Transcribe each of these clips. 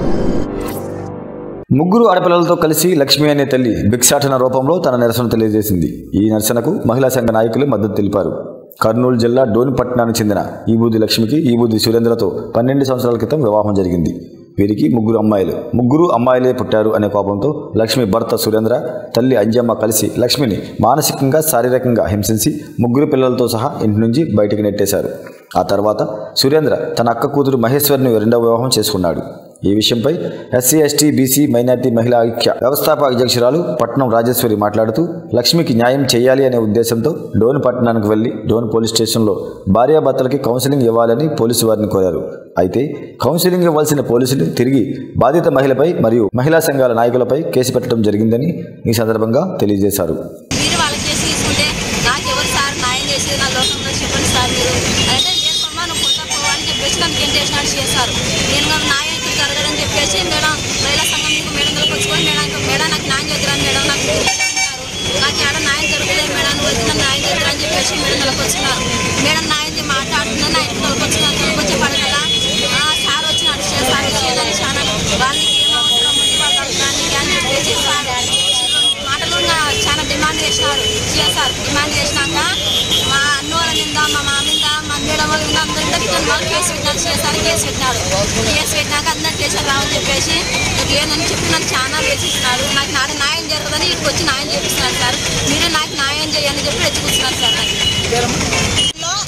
ముగ్గురు ఆడపిల్లలతో కలిసి లక్ష్మి అనే తల్లి భిక్షాటన రూపంలో తన నిరసన తెలియజేసింది ఈ నిరసనకు మహిళా సంఘ నాయకులు మద్దతు తెలిపారు కర్నూలు జిల్లా డోనిపట్నానికి చెందిన ఈబూది లక్ష్మికి ఈబూది సురేంద్రతో పన్నెండు సంవత్సరాల క్రితం వివాహం జరిగింది వీరికి ముగ్గురు అమ్మాయిలు ముగ్గురు అమ్మాయిలే పుట్టారు అనే కోపంతో లక్ష్మి భర్త సురేంద్ర తల్లి అంజమ్మ కలిసి లక్ష్మిని మానసికంగా శారీరకంగా హింసించి ముగ్గురు పిల్లలతో సహా ఇంటి నుంచి బయటికి నెట్టేశారు ఆ తర్వాత సురేంద్ర తన అక్క కూతురు మహేశ్వర్ని రెండవ వివాహం చేసుకున్నాడు ఈ విషయంపై ఎస్సీ ఎస్టీ బీసీ మైనార్టీ మహిళా ఐక్య వ్యవస్థాపక అధ్యక్షురాలు పట్నం రాజేశ్వరి మాట్లాడుతూ లక్ష్మికి న్యాయం చేయాలి అనే ఉద్దేశంతో డోన్ పట్టణానికి వెళ్లి డోన్ పోలీస్ స్టేషన్లో భార్యాభర్తలకి కౌన్సిలింగ్ ఇవ్వాలని పోలీసు వారిని కోరారు అయితే కౌన్సిలింగ్ ఇవ్వాల్సిన పోలీసులు తిరిగి బాధిత మహిళపై మరియు మహిళా సంఘాల నాయకులపై కేసు పెట్టడం జరిగిందని ఈ సందర్భంగా తెలియజేశారు మీరు వాళ్ళకి చేసి తీసుకుంటే నాకు ఎవరు సార్ న్యాయం చేసేది నా లోకంలో చెప్పండి సార్ మీరు అయితే నేను కొమ్మా నువ్వు కొడతా పోవా అని చెప్పేసి నన్ను గెంటేసినట్టు చేశారు నేను నాకు న్యాయం ఇక్కడ జరగదని చెప్పేసి మేడం మహిళా సంఘం మీకు మేడం దగ్గరకు వచ్చుకొని మేడం ఇంకా మేడం నాకు న్యాయం చేద్దరని మేడం నాకు అంటారు నాకు ఆడ న్యాయం జరగలేదు మేడం నువ్వు వచ్చి నన్ను న్యాయం చేద్దరని చెప్పేసి మేడం నెలకు వచ్చినారు మేడం న్యాయం మాట్లాడుతున్నా నా ఇంటి నెలకు వచ్చినారు నెలకు వచ్చే పడగల సార్ వచ్చినట్టు చేస్తారు చేయదని చాలా వాళ్ళకి ఏం అవసరం ఉంది వాళ్ళ దానికి అని చెప్పేసి సార్ మాటలు నా చాలా డిమాండ్ చేసినారు చేశారు డిమాండ్ చేసినాక మా అన్నోళ్ళ మీద మా మామ మీద మా మేడం వాళ్ళ మీద అందరికీ నన్ను వాళ్ళు కేసు పెట్టినారు చేశారు కేసు పెట్టినాడు కేసు పెట్టినాక అందరు స్టేషన్ రావని చెప్పేసి నీకు ఏందని చెప్పి నాకు చాలా వేసిస్తున్నారు నాకు నాడు న్యాయం జరగదని ఇక్కడికి వచ్చి న్యాయం చేపిస్తున్నారు సార్ మీరే నాకు న్యాయం చేయాలని చెప్పి ఎత్తుకొస్తున్నారు సార్ నాకు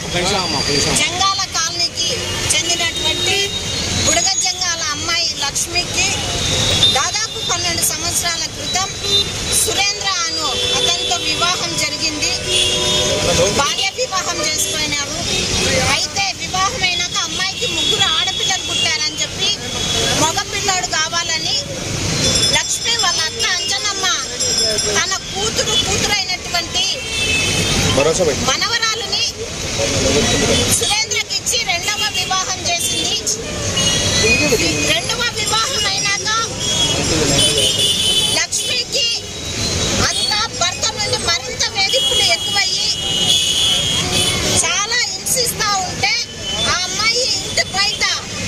జంగాల కాలనీకి చెందినటువంటి బుడగ జంగాల అమ్మాయి లక్ష్మికి దాదాపు పన్నెండు సంవత్సరాల క్రితం సురేంద్ర అను అతనితో వివాహం జరిగింది బాల్య వివాహం చేసుకున్నారు అయితే వివాహం అయినాక అమ్మాయికి ముగ్గురు ఆడపిల్లలు పుట్టారని చెప్పి మగపిల్లాడు కావాలని లక్ష్మి వాళ్ళ అత్త అంజనమ్మ తన కూతురు కూతురైనటువంటి మనవరాలుని సురేంద్రకి ఇచ్చి రెండవ వివాహం చేసింది రెండవ వివాహం అయినాక లక్ష్మికి అత్త భర్త నుండి మరింత వేధింపులు ఎక్కువయ్యి చాలా హింసిస్తా ఉంటే ఆ అమ్మాయి ఇంటి బయట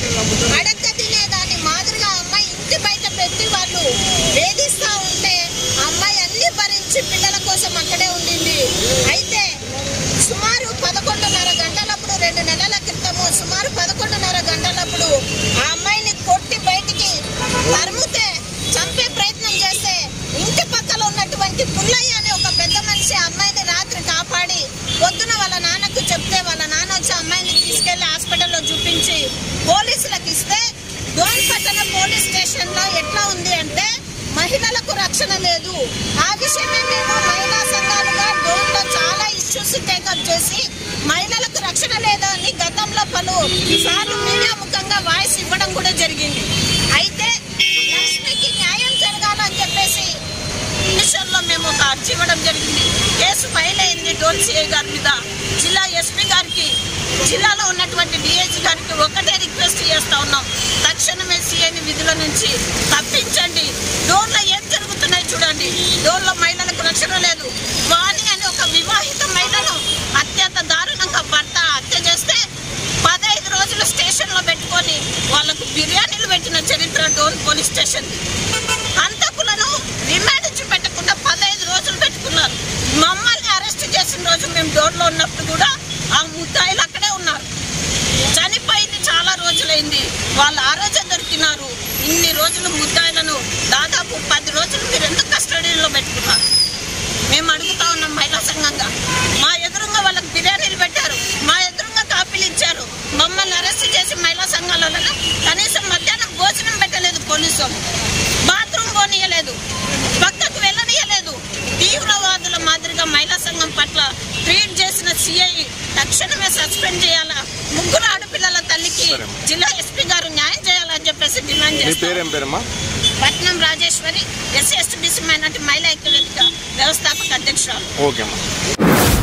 అడక్క తినేదాన్ని మాదిరిగా ఆ అమ్మాయి ఇంటి బయట పెట్టి వాళ్ళు వేధిస్తా ఉంటే ఆ అమ్మాయి అన్ని భరించి పిల్లల కోసం అక్కడే ఉండింది అయితే సుమారు పదకొండున్నర గంటలప్పుడు రెండు నెలల క్రితము సుమారు పదకొండున్నర గంటలప్పుడు ఆ అమ్మాయిని కొట్టి బయటికి తరుముతే చంపే ప్రయత్నం చేస్తే ఇంటి పక్కల ఉన్నటువంటి పుల్లయ్య అనే ఒక పెద్ద మనిషి ఆ అమ్మాయిని రాత్రి కాపాడి పొద్దున వాళ్ళ నాన్నకు చెప్తే వాళ్ళ నాన్న వచ్చి ఆ అమ్మాయిని తీసుకెళ్లి హాస్పిటల్లో చూపించి పోలీసులకు ఇస్తే డోన్పట్టణ పోలీస్ స్టేషన్ లో ఎట్లా ఉంది అంటే మహిళలకు రక్షణ లేదు ఆ విషయమే మేము మహిళా సంఘాలుగా డోన్లో చాలా ఇష్యూస్ టేకప్ చేసి మహిళలకు రక్షణ లేదు అని గతంలో పలు సార్లు మీడియా ముఖంగా వాయిస్ ఇవ్వడం కూడా జరిగింది అయితే లక్ష్మికి న్యాయం జరగాలని చెప్పేసి మిషన్లో మేము ఒక అర్జీ ఇవ్వడం జరిగింది కేసు ఫైల్ అయింది డోన్ సిఐ గారి మీద జిల్లా ఎస్పీ గారికి జిల్లాలో ఉన్నటువంటి డిఐజీ గారికి ఒకటే రిక్వెస్ట్ చేస్తా ఉన్నాం తక్షణమే సిఐని విధుల నుంచి తప్పించండి డోన్లో ఏం జరుగుతున్నాయి చూడండి డోన్లో మహిళలకు రక్షణ లేదు వాణి అని ఒక వివాహిత మహిళను అత్యంత దారుణంగా భర్త హత్య చేస్తే పదహైదు రోజులు స్టేషన్లో పెట్టుకొని వాళ్ళకు బిర్యానీలు పెట్టిన చరిత్ర డోన్ పోలీస్ స్టేషన్ హంతకులను రిమాండ్ ఇచ్చి పెట్టకుండా పదహైదు రోజులు పెట్టుకున్నారు మమ్మల్ని అరెస్ట్ చేసిన రోజు మేము డోర్లో ఉన్నప్పుడు కూడా ఆ ముద్దాయిలు అక్కడే ఉన్నారు చనిపోయింది చాలా రోజులైంది వాళ్ళు ఆ రోజే దొరికినారు ఇన్ని రోజులు ముద్దాయిలను దాదాపు పది రోజులు మీరు ఎందుకు కస్టడీలో పెట్టుకున్నారు మేము అడుగుతా ఉన్నాం మహిళా సంఘంగా మా ఎదురుగా వాళ్ళకి బిర్యానీలు పెట్టారు మా ఎదురుగా కాపీలు ఇచ్చారు మమ్మల్ని అరెస్ట్ చేసి మహిళా సంఘాలలో కనీసం మధ్యాహ్నం భోజనం పెట్టలేదు పోలీసు వాళ్ళు. బాత్రూమ్ పోనీయలేదు పక్కకు వెళ్ళనీయలేదు తీవ్రవాదుల మాదిరిగా మహిళా సంఘం పట్ల ట్రీట్ చేసిన సిఐ తక్షణమే సస్పెండ్ చేయాలా ముగ్గురు ఆడపిల్లల తల్లికి జిల్లా ఎస్పీ గారు న్యాయం చేయాలని చెప్పేసి డిమాండ్ మీ చేస్తారు పేరేం పేరమ్మా Patnam Rajeshwari SC ST BC minority మహిళా ఐక్య వేదిక వ్యవస్థాపక అధ్యక్షురాలు ఓకే అమ్మా